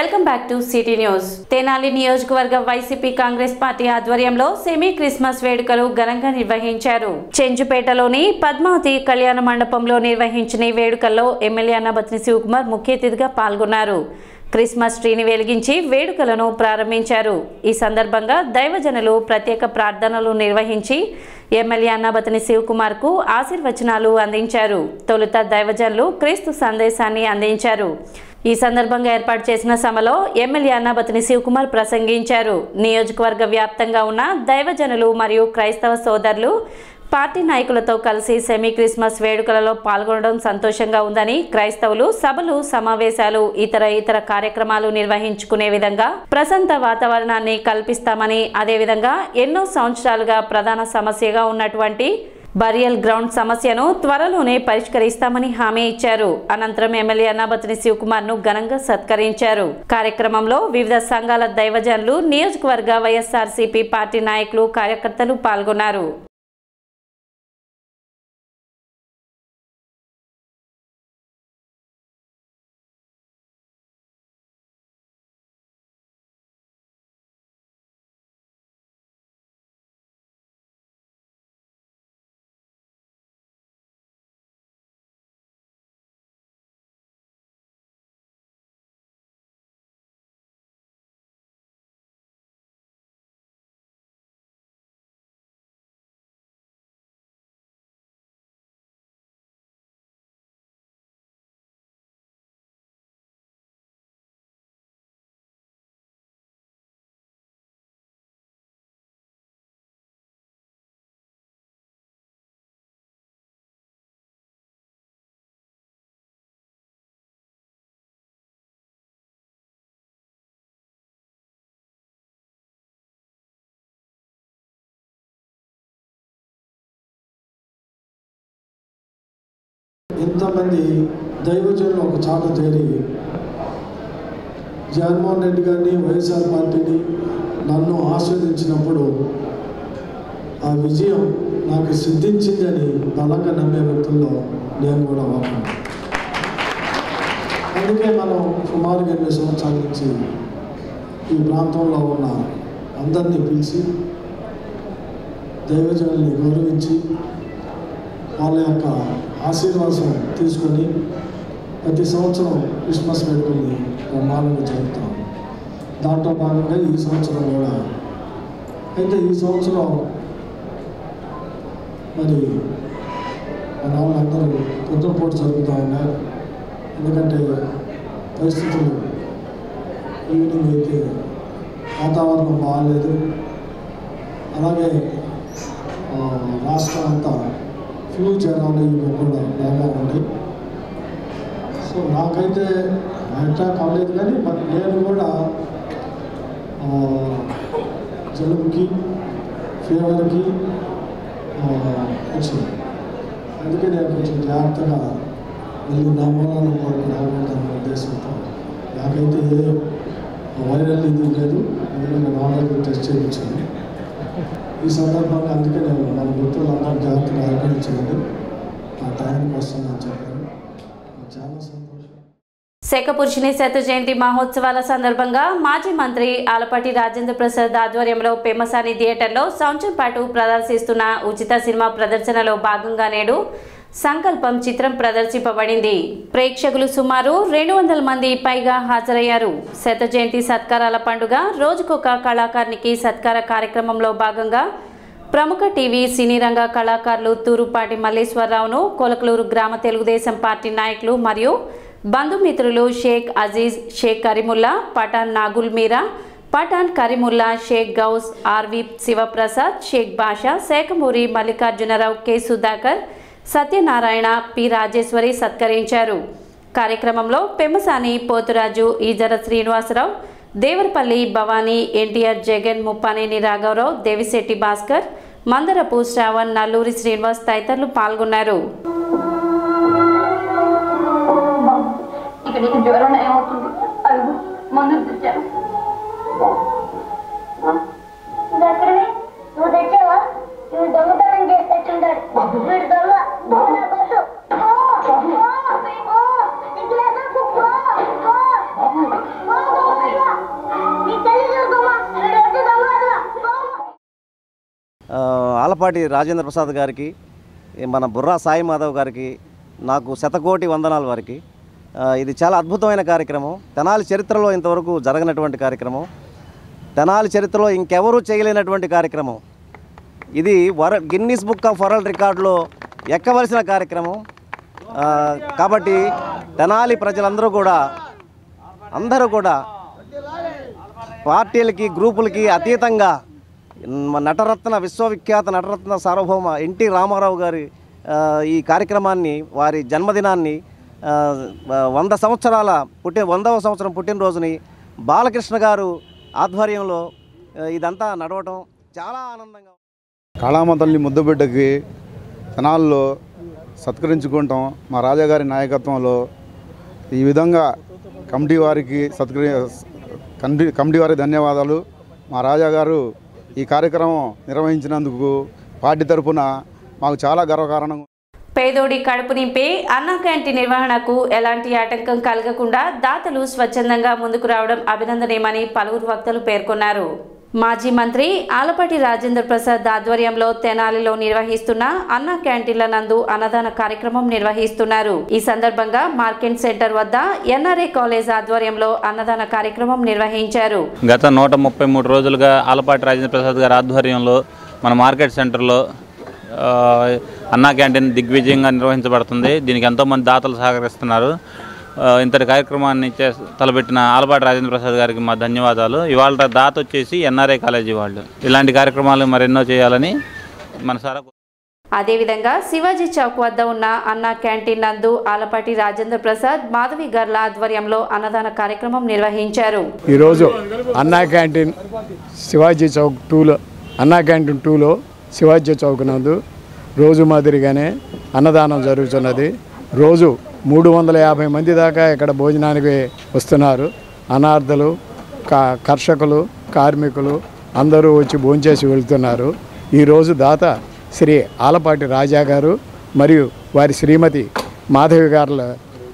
welcome back to city news Tenali నియోజకవర్గ YCP Congress party ఆధ్వర్యంలో semi Christmas వేడుకలు ఘనంగా నిర్వహించారు చెంచుపేటలోని పద్మావతి కళ్యాణ మండపంలో నిర్వహించిన ఈ వేడుకల్లో ఎమ్మెల్యే అన్నబత్ని శివకుమార్ ముఖ్య అతిథిగా పాల్గొన్నారు క్రిస్మస్ ట్రీని వెలిగించి వేడుకలను ప్రారంభించారు ఈ సందర్భంగా దైవజనులు ప్రత్యేక ప్రార్థనలు నిర్వహించి ఎమ్మెల్యే అన్నాబతిని శివకుమార్కు ఆశీర్వచనాలు అందించారు తొలుత దైవజనులు క్రీస్తు సందేశాన్ని అందించారు ఈ సందర్భంగా ఏర్పాటు చేసిన సభలో ఎమ్మెల్యే అన్నాబతిని శివకుమార్ ప్రసంగించారు నియోజకవర్గ వ్యాప్తంగా ఉన్న దైవజనులు మరియు క్రైస్తవ సోదరులు పార్టీ నాయకులతో కలిసి సెమీ క్రిస్మస్ వేడుకలలో పాల్గొనడం సంతోషంగా ఉందని క్రైస్తవులు సభలు సమావేశాలు ఇతర ఇతర కార్యక్రమాలు నిర్వహించుకునే విధంగా ప్రశాంత వాతావరణాన్ని కల్పిస్తామని అదేవిధంగా ఎన్నో సంవత్సరాలుగా ప్రధాన సమస్యగా ఉన్నటువంటి బరియల్ గ్రౌండ్ సమస్యను త్వరలోనే పరిష్కరిస్తామని హామీ ఇచ్చారు అనంతరం ఎమ్మెల్యే అన్నాబతిని శివకుమార్ ను ఘనంగా సత్కరించారు కార్యక్రమంలో వివిధ సంఘాల దైవజనులు నియోజకవర్గ వైఎస్ఆర్సీపీ పార్టీ నాయకులు కార్యకర్తలు పాల్గొన్నారు ఎంతమంది దైవజనులు ఒక చాట చేరి జగన్మోహన్ రెడ్డి గారిని వైఎస్ఆర్ పార్టీని నన్ను ఆస్వాదించినప్పుడు ఆ విజయం నాకు సిద్ధించిందని బలంగా నమ్మే వ్యక్తుల్లో నేను కూడా ఒకడు అందుకే మనం సుమారుగా ఎనిమిది సంవత్సరాల నుంచి ఈ ప్రాంతంలో ఉన్న అందరినీ పిలిచి దైవజనుల్ని గౌరవించి వాళ్ళ యొక్క ఆశీర్వాదం తీసుకొని ప్రతి సంవత్సరం క్రిస్మస్ వేడుకల్ని బ్రహ్మాండంగా జరుపుతాం దాంట్లో భాగంగా ఈ సంవత్సరం కూడా అయితే ఈ సంవత్సరం మరి మన వాళ్ళందరూ పొద్దుపూట జరుగుతూ ఉన్నారు ఎందుకంటే పరిస్థితులు ఈవినింగ్ అయితే వాతావరణం బాగాలేదు అలాగే ఆ, రాష్ట్రం అంతా ఫ్లూ జ్వరాలు ఇవి కూడా బాగా ఉన్నాయి సో నాకైతే అటాక్ అవ్వలేదు కానీ బట్ నేను కూడా ఆ, జలుబుకి ఫీవర్కి ఆ, వచ్చింది అందుకే నేను కొంచెం జాగ్రత్తగా వెళ్ళి నా మూలాలను కూడా రాకూడదన్న ఉద్దేశంతో నాకైతే ఏ వైరల్ ఇది లేదు ఎందుకంటే నార్మల్గా టెస్ట్ చేయించింది ఈ సందర్భంగా అందుకే నేను మన మిత్రులందరూ జాగ్రత్తగా ఆహ్వానించండి ఆ టైంకి వస్తుందని చెప్పాను చాలా సంతోషం శేఖపురుషుని శత జయంతి మహోత్సవాల సందర్భంగా మాజీ మంత్రి ఆలపాటి రాజేంద్ర ప్రసాద్ ఆధ్వర్యంలో పెమ్మసాని థియేటర్లో సంవత్సరం పాటు ప్రదర్శిస్తున్న ఉచిత సినిమా ప్రదర్శనలో భాగంగా నేడు సంకల్పం చిత్రం ప్రదర్శింపబడింది ప్రేక్షకులు సుమారు రెండు వందల మంది పైగా హాజరయ్యారు శత జయంతి సత్కారాల పండుగ రోజుకొక కళాకారునికి సత్కార కార్యక్రమంలో భాగంగా ప్రముఖ టీవీ సినీ రంగ కళాకారులు తూరుపాటి మల్లేశ్వరరావును కొలకలూరు గ్రామ తెలుగుదేశం పార్టీ నాయకులు మరియు బంధుమిత్రులు Shaik Azeez Shaik Kareemulla Pathan Nagul Meera Pathan Kareemulla Shaik Ghouse R V Sivaprasad Shaik Basha Sekhamuri Mallikarjunarao K Sudhakar Satyanarayana P Rajeswari సత్కరించారు కార్యక్రమంలో పెమ్మసాని పోతురాజు ఈజర శ్రీనివాసరావు దేవరపల్లి భవానీ ఎన్టీఆర్ జగన్ ముప్పానేని రాఘవరావు దేవిశెట్టి భాస్కర్ మందరపు శ్రావణ్ నల్లూరి శ్రీనివాస్ తదితరులు పాల్గొన్నారు ఇక నీకు జ్వరం ఏమవుతుంది అడుగు మందులు తెచ్చాను దగ్గరవి నువ్వు తెచ్చావా వీడు దొంగతనం చేసి తెచ్చుంటాడు వీడు దొంగ నువ్వు నా కొట్టు ఓ, ఓ, ఓ, ఈ గ్లాసులు కుక్కో, ఓ, ఓ, దొంగతనం ఆలపాటి రాజేంద్ర ప్రసాద్ గారికి ఈ మన బుర్రా సాయి మాధవ్ గారికి నాకు శతకోటి వందనాల వారికి ఆ, ఇది చాలా అద్భుతమైన కార్యక్రమం తెనాలి చరిత్రలో ఇంతవరకు జరగనటువంటి కార్యక్రమం తెనాలి చరిత్రలో ఇంకెవరూ చేయలేనటువంటి కార్యక్రమం ఇది వర గిన్నీస్ బుక్ ఆఫ్ వరల్డ్ రికార్డులో ఎక్కవలసిన కార్యక్రమం ఆ, కాబట్టి తెనాలి ప్రజలందరూ కూడా అందరూ కూడా పార్టీలకి గ్రూపులకి అతీతంగా మ- నటరత్న విశ్వవిఖ్యాత నటరత్న సార్వభౌమ ఎన్టీ రామారావు గారి ఆ, ఈ కార్యక్రమాన్ని వారి జన్మదినాన్ని ఆ, వంద సంవత్సరాల పుట్టిన వందవ సంవత్సరం పుట్టినరోజుని బాలకృష్ణ గారు ఆధ్వర్యంలో ఆ, ఇదంతా నడవటం చాలా ఆనందంగా కాళామ తల్లి ముద్దబిడ్డకి తెనాల్లో సత్కరించుకుంటాం మా రాజాగారి నాయకత్వంలో ఈ విధంగా కమిటీ వారికి సత్కరి కమిటీ కమిటీ వారికి ధన్యవాదాలు మా రాజాగారు ఈ కార్యక్రమం నిర్వహించినందుకు పార్టీ తరఫున మాకు చాలా గర్వకారణం పేదోడి కడుపు నింపే అన్నా క్యాంటీన్ నిర్వహణకు ఎలాంటి ఆటంకం కలగకుండా దాతలు స్వచ్ఛందంగా ముందుకు రావడం అభినందనీయమని పలువురు వక్తలు పేర్కొన్నారు మాజీ మంత్రి ఆలపాటి రాజేంద్ర ప్రసాద్ ఆధ్వర్యంలో తెనాలిలో నిర్వహిస్తున్న అన్నా క్యాంటీన్ల నందు అన్నదాన కార్యక్రమం నిర్వహిస్తున్నారు ఈ సందర్భంగా మార్కెట్ సెంటర్ వద్ద ఎన్ఆర్ఏ కాలేజ్ ఆధ్వర్యంలో అన్నదాన కార్యక్రమం నిర్వహించారు గత నూట ముప్పై మూడు రోజులుగా ఆలపాటి రాజేంద్ర ప్రసాద్ గారి ఆధ్వర్యంలో మన మార్కెట్ సెంటర్లో ఆ, అన్నా క్యాంటీన్ దిగ్విజయంగా నిర్వహించబడుతుంది దీనికి ఎంతోమంది దాతలు సహకరిస్తున్నారు ఆ, ఇంతటి కార్యక్రమాన్ని చే తలపెట్టిన ఆలపాటి రాజేంద్ర ప్రసాద్ గారికి మా ధన్యవాదాలు ఇవాళ దాత వచ్చేసి ఎన్ఆర్ఐ కాలేజీ వాళ్ళు ఇలాంటి కార్యక్రమాలు మరెన్నో చేయాలని మనసారా అదేవిధంగా శివాజీ చౌక్ వద్ద ఉన్న అన్న క్యాంటీన్ నందు ఆలపాటి రాజేంద్ర ప్రసాద్ మాధవి గర్ల ఆధ్వర్యంలో అన్నదాన కార్యక్రమం నిర్వహించారు ఈరోజు అన్నా క్యాంటీన్ శివాజీ చౌక్ టూలో అన్నా క్యాంటీన్ టూలో శివాజీ చౌక్ నందు రోజు మాదిరిగానే అన్నదానం జరుగుతున్నది రోజు మూడు వందల యాభై మంది దాకా ఇక్కడ భోజనానికి వస్తున్నారు అనార్థలు కా కర్షకులు కార్మికులు అందరూ వచ్చి భోంచేసి వెళ్తున్నారు ఈరోజు దాత శ్రీ ఆలపాటి రాజా గారు మరియు వారి శ్రీమతి మాధవి గారుల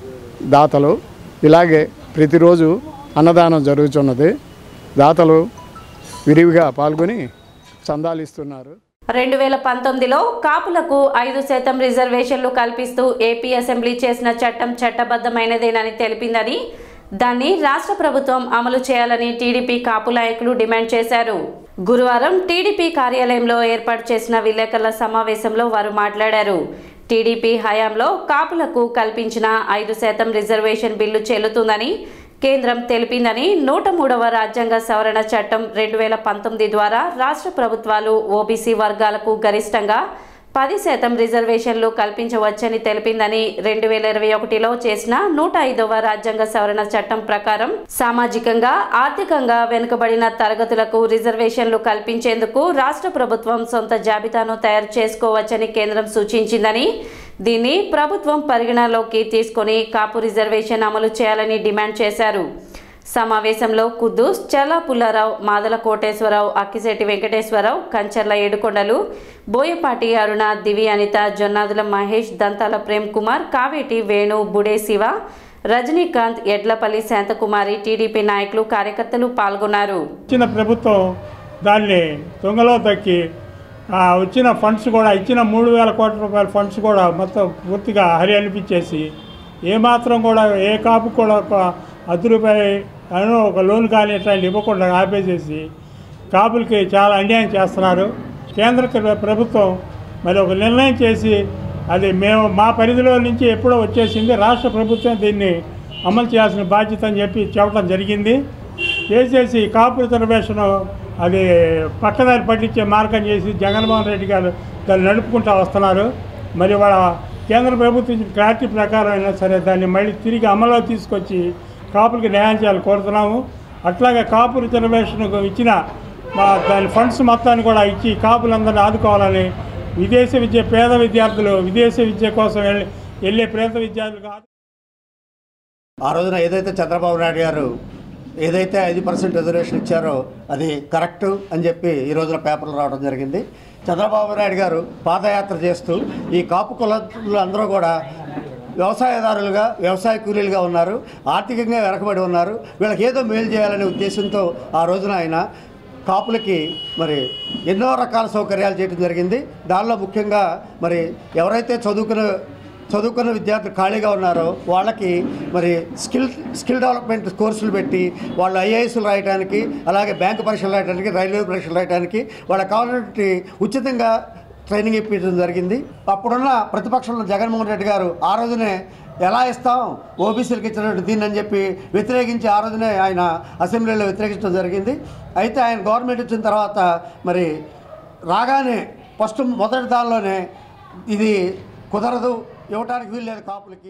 దాతలు ఇలాగే ప్రతిరోజు అన్నదానం జరుగుతున్నది దాతలు విరివిగా పాల్గొని చందాలు ఇస్తున్నారు రెండు వేల పంతొమ్మిదిలో కాపులకు ఐదు శాతం రిజర్వేషన్లు కల్పిస్తూ ఏపీ అసెంబ్లీ చేసిన చట్టం చట్టబద్ధమైనదేనని తెలిపిందని దాన్ని రాష్ట్ర ప్రభుత్వం అమలు చేయాలని టీడీపీ కాపు నాయకులు డిమాండ్ చేశారు గురువారం టీడీపీ కార్యాలయంలో ఏర్పాటు చేసిన విలేకరుల సమావేశంలో వారు మాట్లాడారు టీడీపీ హయాంలో కాపులకు కల్పించిన ఐదు శాతం రిజర్వేషన్ బిల్లు చెల్లుతుందని కేంద్రం తెలిపిందని నూట మూడవ రాజ్యాంగ సవరణ చట్టం రెండు వేల పంతొమ్మిది ద్వారా రాష్ట్ర ప్రభుత్వాలు ఓబీసీ వర్గాలకు గరిష్టంగా పది శాతం రిజర్వేషన్లు కల్పించవచ్చని తెలిపిందని రెండు వేల ఇరవై ఒకటిలో చేసిన నూట ఐదవ రాజ్యాంగ సవరణ చట్టం ప్రకారం సామాజికంగా ఆర్థికంగా వెనుకబడిన తరగతులకు రిజర్వేషన్లు కల్పించేందుకు రాష్ట్ర ప్రభుత్వం సొంత జాబితాను తయారు చేసుకోవచ్చని కేంద్రం సూచించిందని దీన్ని ప్రభుత్వం పరిగణలోకి తీసుకొని కాపు రిజర్వేషన్ అమలు చేయాలని డిమాండ్ చేశారు సమావేశంలో కుద్దూస్ చల్లా పుల్లారావు మాదల కోటేశ్వరరావు అక్కిశెట్టి వెంకటేశ్వరరావు కంచర్ల ఏడుకొండలు బోయపాటి అరుణ దివి అనిత జొన్నాదుల మహేష్ దంతాల ప్రేమ్ కుమార్ కావేటి వేణు బుడే శివ రజనీకాంత్ ఎడ్లపల్లి శాంతకుమారి టీడీపీ నాయకులు కార్యకర్తలు పాల్గొన్నారు ఇచ్చిన ప్రభుత్వం దాన్ని దొంగలో తక్కి ఆ వచ్చిన ఫండ్స్ కూడా ఇచ్చిన మూడు వేల కోట్ల రూపాయల ఫండ్స్ కూడా మొత్తం పూర్తిగా హరి అనిపించేసి ఏమాత్రం కూడా ఏ కాపు కూడా ఒక అర్ధ రూపాయి అను ఒక లోన్ కానీ ఇట్లాంటి ఇవ్వకుండా ఆపేసేసి కాపులకి చాలా అన్యాయం చేస్తున్నారు కేంద్ర ప్ర- ప్రభుత్వం మరి ఒక నిర్ణయం చేసి అది మేము మా పరిధిలో నుంచి ఎప్పుడో వచ్చేసింది రాష్ట్ర ప్రభుత్వం దీన్ని అమలు చేయాల్సిన బాధ్యత అని చెప్పి చెప్పడం జరిగింది చేసేసి కాపు రిజర్వేషన్ అది పక్కదారి పట్టించే మార్గం చేసి జగన్మోహన్ రెడ్డి గారు దాన్ని నడుపుకుంటూ వస్తున్నారు మరి వాళ్ళ కేంద్ర ప్రభుత్వం ఇచ్చిన క్లారిటీ ప్రకారం అయినా సరే దాన్ని మళ్ళీ తిరిగి అమల్లో తీసుకొచ్చి కాపులకి న్యాయం చేయాలని కోరుతున్నాము అట్లాగే కాపు రిజర్వేషన్ ఇచ్చిన మా దాని ఫండ్స్ మొత్తాన్ని కూడా ఇచ్చి కాపులందరినీ ఆదుకోవాలని విదేశీ విద్య పేద విద్యార్థులు విదేశీ విద్య కోసం వెళ్ళి వెళ్ళే పేద విద్యార్థులు ఆ రోజున ఏదైతే చంద్రబాబు నాయుడు గారు ఏదైతే ఐదు పర్సెంట్ రిజర్వేషన్ ఇచ్చారో అది కరెక్ట్ అని చెప్పి ఈ రోజున పేపర్లు రావడం జరిగింది చంద్రబాబు నాయుడు గారు పాదయాత్ర చేస్తూ ఈ కాపు కులస్తులు అందరూ కూడా వ్యవసాయదారులుగా వ్యవసాయ కూలీలుగా ఉన్నారు ఆర్థికంగా వెనకబడి ఉన్నారు వీళ్ళకి ఏదో మేలు చేయాలనే ఉద్దేశంతో ఆ రోజున ఆయన కాపులకి మరి ఎన్నో రకాల సౌకర్యాలు చేయడం జరిగింది దానిలో ముఖ్యంగా మరి ఎవరైతే చదువుకున్న చదువుకున్న విద్యార్థులు ఖాళీగా ఉన్నారో వాళ్ళకి మరి స్కిల్ స్కిల్ డెవలప్మెంట్ కోర్సులు పెట్టి వాళ్ళు ఐఏఎస్లు రాయడానికి అలాగే బ్యాంకు పరీక్షలు రాయడానికి రైల్వే పరీక్షలు రాయడానికి వాళ్ళకి కావాలంటే ఉచితంగా ట్రైనింగ్ ఇప్పించడం జరిగింది అప్పుడున్న ప్రతిపక్షంలో జగన్మోహన్ రెడ్డి గారు ఆ రోజునే ఎలా ఇస్తాం ఓబీసీలకు ఇచ్చినట్టు దీన్ని అని చెప్పి వ్యతిరేకించి ఆ రోజునే ఆయన అసెంబ్లీలో వ్యతిరేకించడం జరిగింది అయితే ఆయన గవర్నమెంట్ వచ్చిన తర్వాత మరి రాగానే ఫస్ట్ మొదటి దానిలోనే ఇది కుదరదు ఇవ్వడానికి వీల్లేదు కాపులకి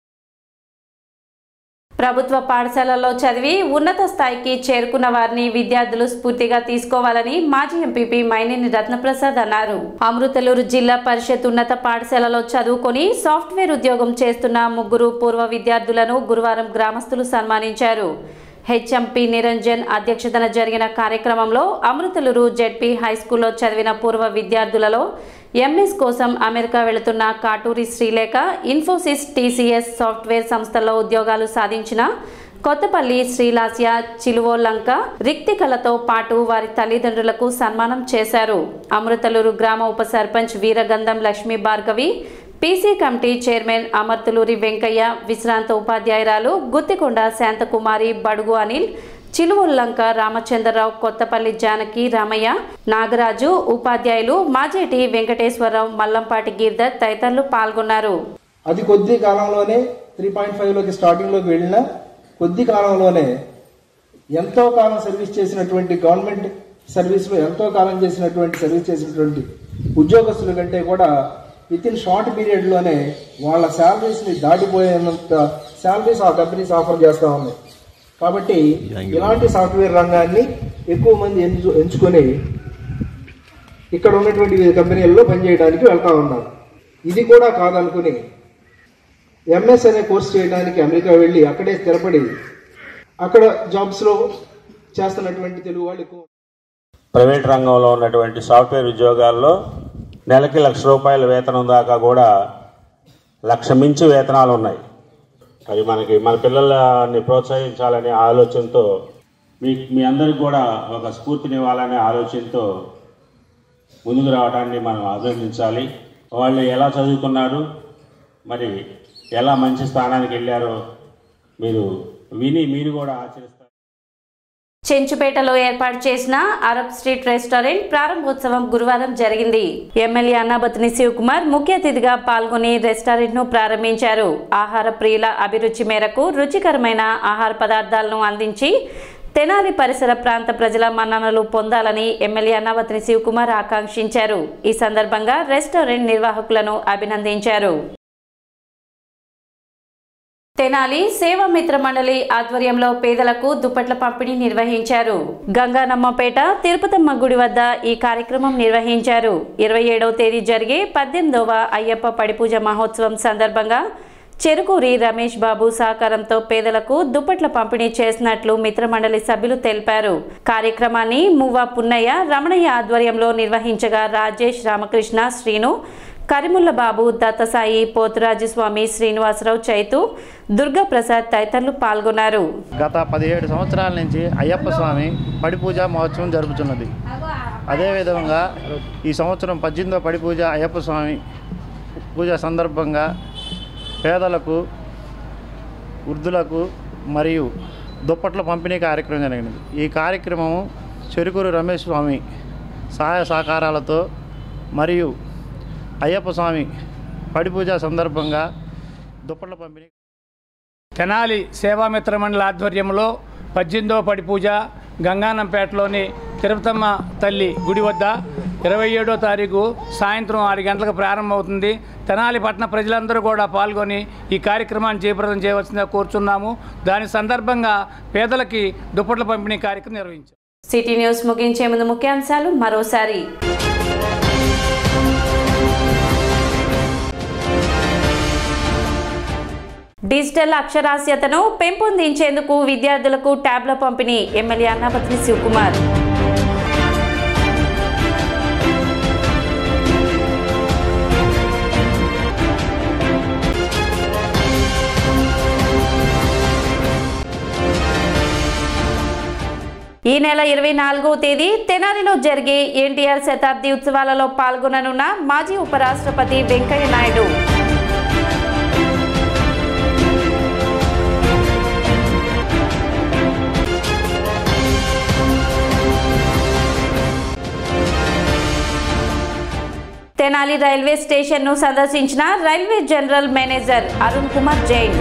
ప్రభుత్వ పాఠశాలల్లో చదివి ఉన్నత స్థాయికి చేరుకున్న వారిని విద్యార్థులు స్ఫూర్తిగా తీసుకోవాలని మాజీ ఎంపీపీ మైనేని రత్నప్రసాద్ అన్నారు అమృతలూరు జిల్లా పరిషత్ ఉన్నత పాఠశాలలో చదువుకొని సాఫ్ట్వేర్ ఉద్యోగం చేస్తున్న ముగ్గురు పూర్వ విద్యార్థులను గురువారం గ్రామస్తులు సన్మానించారు హెచ్ఎంపీ నిరంజన్ అధ్యక్షతన జరిగిన కార్యక్రమంలో అమృతలూరు జెడ్పీ హైస్కూల్లో చదివిన పూర్వ విద్యార్థులలో ఎంఎస్ కోసం అమెరికా వెళుతున్న కాటూరి శ్రీలేఖ ఇన్ఫోసిస్ టీసీఎస్ సాఫ్ట్వేర్ సంస్థల్లో ఉద్యోగాలు సాధించిన కొత్తపల్లి శ్రీలాస్య చిలువోల్లంక రిక్తికలతో పాటు వారి తల్లిదండ్రులకు సన్మానం చేశారు అమృతలూరు గ్రామ ఉప sarpanch Veeragandham Lakshmi Bhargavi PC committee chairman Amarthuluri Venkaiah విశ్రాంత ఉపాధ్యాయురాలు గుత్తికొండ శాంతకుమారి బడుగు అనిల్ చిలువుల్లంక రామచంద్రరావు కొత్తపల్లి జానకి రామయ్య నాగరాజు ఉపాధ్యాయులు మాజేటి వెంకటేశ్వరరావు మల్లంపాటి గిరిధర్ తదితరులు పాల్గొన్నారు అది కొద్ది కాలంలోనే త్రీ పాయింట్ ఫైవ్లోకి స్టార్టింగ్లోకి వెళ్ళిన కొద్ది కాలంలోనే ఎంతో కాలం సర్వీస్ చేసినటువంటి గవర్నమెంట్ సర్వీస్లో ఎంతో కాలం చేసినటువంటి సర్వీస్ చేసినటువంటి ఉద్యోగస్తుల కంటే కూడా విత్ ఇన్ షార్ట్ పీరియడ్లోనే వాళ్ళ శాలరీస్ని దాటిపోయేంత శాలరీస్ ఆ కంపెనీస్ ఆఫర్ చేస్తూ ఉన్నాయి కాబట్టి ఇలాంటి సాఫ్ట్వేర్ రంగాన్ని ఎక్కువ మంది ఎంచు ఎంచుకొని ఇక్కడ ఉన్నటువంటి వివిధ కంపెనీల్లో పనిచేయడానికి వెళ్తా ఉన్నారు ఇది కూడా కాదనుకుని ఎంఎస్ అనే కోర్స్ చేయడానికి అమెరికా వెళ్ళి అక్కడే స్థిరపడి అక్కడ జాబ్స్లో చేస్తున్నటువంటి తెలుగు వాళ్ళు ఎక్కువ ప్రైవేట్ రంగంలో ఉన్నటువంటి సాఫ్ట్వేర్ ఉద్యోగాల్లో నెలకి లక్ష రూపాయల వేతనం దాకా కూడా లక్ష మించి వేతనాలు ఉన్నాయి మరి మనకి మన పిల్లలని ప్రోత్సహించాలనే ఆలోచనతో మీ మీ అందరికి కూడా ఒక స్ఫూర్తినివ్వాలనే ఆలోచనతో ముందుకు రావడాన్ని మనం అభినందించాలి వాళ్ళు ఎలా చదువుకున్నారు మరి ఎలా మంచి స్థానానికి వెళ్ళారో మీరు విని మీరు కూడా ఆచరిస్తారు చెంచుపేటలో ఏర్పాటు చేసిన అరబ్ స్ట్రీట్ రెస్టారెంట్ ప్రారంభోత్సవం గురువారం జరిగింది ఎమ్మెల్యే అన్నాబతిని శివకుమార్ ముఖ్య అతిథిగా పాల్గొని రెస్టారెంట్ ను ప్రారంభించారు ఆహార ప్రియుల అభిరుచి మేరకు రుచికరమైన ఆహార పదార్థాలను అందించి తెనాలి పరిసర ప్రాంత ప్రజల మన్ననలు పొందాలని ఎమ్మెల్యే అన్నావతిని శివకుమార్ ఆకాంక్షించారు ఈ సందర్భంగా రెస్టారెంట్ నిర్వాహకులను అభినందించారు తెనాలి సేవా మిత్ర మండలి ఆధ్వర్యంలో పేదలకు దుప్పట్ల పంపిణీ నిర్వహించారు గంగానమ్మపేట తిరుపతమ్మ గుడి వద్ద ఈ కార్యక్రమం నిర్వహించారు ఇరవై ఏడవ తేదీ జరిగే పద్దెనిమిదవ అయ్యప్ప పడిపూజ మహోత్సవం సందర్భంగా చెరుకూరి రమేష్ బాబు సహకారంతో పేదలకు దుప్పట్ల పంపిణీ చేసినట్లు మిత్రమండలి సభ్యులు తెలిపారు కార్యక్రమాన్ని మువ్వా పున్నయ్య రమణయ్య ఆధ్వర్యంలో నిర్వహించగా రాజేష్ రామకృష్ణ శ్రీను కరిముల్ల బాబు దత్తసాయి పోతురాజు స్వామి శ్రీనివాసరావు చైతు దుర్గాప్రసాద్ తదితరులు పాల్గొన్నారు గత పదిహేడు సంవత్సరాల నుంచి అయ్యప్ప స్వామి పడి పూజ మహోత్సవం జరుపుతున్నది అదేవిధంగా ఈ సంవత్సరం పద్దెనిమిదో పడి పూజ అయ్యప్ప స్వామి పూజ సందర్భంగా పేదలకు వృద్ధులకు మరియు దుప్పట్ల పంపిణీ కార్యక్రమం జరిగినది ఈ కార్యక్రమం చెరుకూరు రమేష్ స్వామి సహాయ సహకారాలతో మరియు అయ్యప్ప స్వామి పడి పూజ సందర్భంగా దుప్పట్ల పంపిణీ తెనాలి సేవామిత్ర మండలి ఆధ్వర్యంలో పద్దెనిమిదవ పడి పూజ గంగానంపేటలోని తిరుపతమ్మ తల్లి గుడి వద్ద ఇరవై ఏడో తారీఖు సాయంత్రం ఆరు గంటలకు ప్రారంభమవుతుంది తెనాలి పట్టణ ప్రజలందరూ కూడా పాల్గొని ఈ కార్యక్రమాన్ని జయప్రదం చేయవలసిందిగా కోరుచున్నాము దాని సందర్భంగా పేదలకి దుప్పట్ల పంపిణీ కార్యక్రమం నిర్వహించారు సిటీ న్యూస్ ముగించే ముందు ముఖ్యాంశాలు మరోసారి డిజిటల్ అక్షరాస్యతను పెంపొందించేందుకు విద్యార్థులకు ట్యాబ్ల పంపిణీ ఎమ్మెల్యే అన్నాపత్రి శివకుమార్ ఈ నెల ఇరవై నాలుగవ తేదీ తెనాలిలో జరిగే ఎన్టీఆర్ శతాబ్ది ఉత్సవాలలో పాల్గొననున్న మాజీ ఉపరాష్ట్రపతి వెంకయ్య నాయుడు తెనాలి రైల్వే స్టేషన్ను సందర్శించిన railway general manager Arun Kumar Jain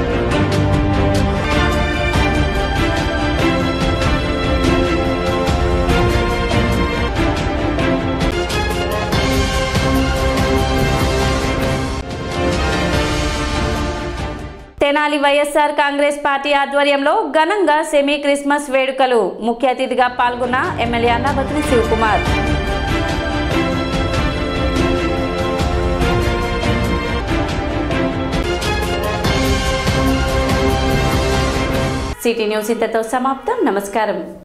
Tenali YSR Congress party ఆధ్వర్యంలో ఘనంగా సెమీ క్రిస్మస్ వేడుకలు ముఖ్య అతిథిగా పాల్గొన్న MLA Annabathri Sivakumar city news ఇంతతో సమాప్తం నమస్కారం